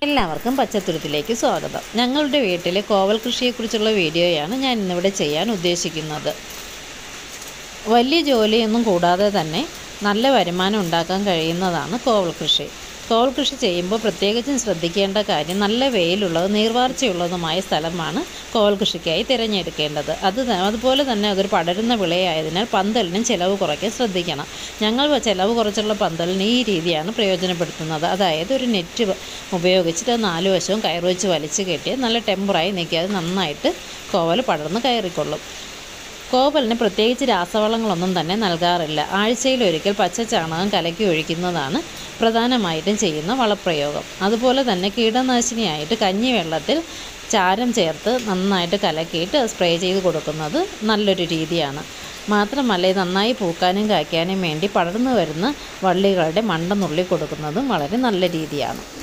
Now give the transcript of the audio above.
എല്ലാവർക്കും പച്ചത്തുരുത്തിലേക്ക് സ്വാഗതം ഞങ്ങളുടെ വീട്ടിലെ കോവൽ കൃഷിയെക്കുറിച്ചുള്ള വീഡിയോയാണ് ഞാൻ ഇന്നിവിടെ ചെയ്യാൻ ഉദ്ദേശിക്കുന്നത് വലിയ ജോലിയൊന്നും കൂടാതെ തന്നെ നല്ല വരുമാനം ഉണ്ടാക്കാൻ കഴിയുന്നതാണ് കോവൽ കൃഷി കോവൽ കൃഷി ചെയ്യുമ്പോൾ പ്രത്യേകിച്ചും ശ്രദ്ധിക്കേണ്ട കാര്യം നല്ല വെയിലുള്ളത് നീർവാർച്ചയുള്ളതുമായ സ്ഥലമാണ് കോവൽ കൃഷിക്കായി തിരഞ്ഞെടുക്കേണ്ടത് അത് ത- അതുപോലെ തന്നെ അതൊരു പടരുന്ന വിളയായതിനാൽ പന്തലിനും ചിലവ് കുറയ്ക്കാൻ ശ്രദ്ധിക്കണം ഞങ്ങൾ വ- ചിലവ് കുറച്ചുള്ള പന്തലിന് ഈ രീതിയാണ് പ്രയോജനപ്പെടുത്തുന്നത് അതായത് ഒരു നെറ്റ് വ- ഉപയോഗിച്ചിട്ട് അത് നാല് വശവും കയറ് വെച്ച് വലിച്ച് കെട്ടി നല്ല ടെമ്പറായി നിൽക്കുക അത് നന്നായിട്ട് കോവൽ പടർന്ന് കയറിക്കൊള്ളും കോവലിന് പ്രത്യേകിച്ച് രാസവളങ്ങളൊന്നും തന്നെ നൽകാറില്ല ആഴ്ചയിലൊരിക്കൽ പച്ച ചാണകം കലക്കി ഒഴിക്കുന്നതാണ് പ്രധാനമായിട്ടും ചെയ്യുന്ന വളപ്രയോഗം അതുപോലെ തന്നെ കീടനാശിനിയായിട്ട് കഞ്ഞിവെള്ളത്തിൽ ചാരം ചേർത്ത് നന്നായിട്ട് കലക്കിയിട്ട് സ്പ്രേ ചെയ്ത് കൊടുക്കുന്നത് നല്ലൊരു രീതിയാണ് മാത്രമല്ല ഇത് നന്നായി പൂക്കാനും കായ്ക്കാനും വേണ്ടി പടർന്നു വരുന്ന വള്ളികളുടെ മണ്ട നുള്ളി കൊടുക്കുന്നതും വളരെ നല്ല രീതിയാണ്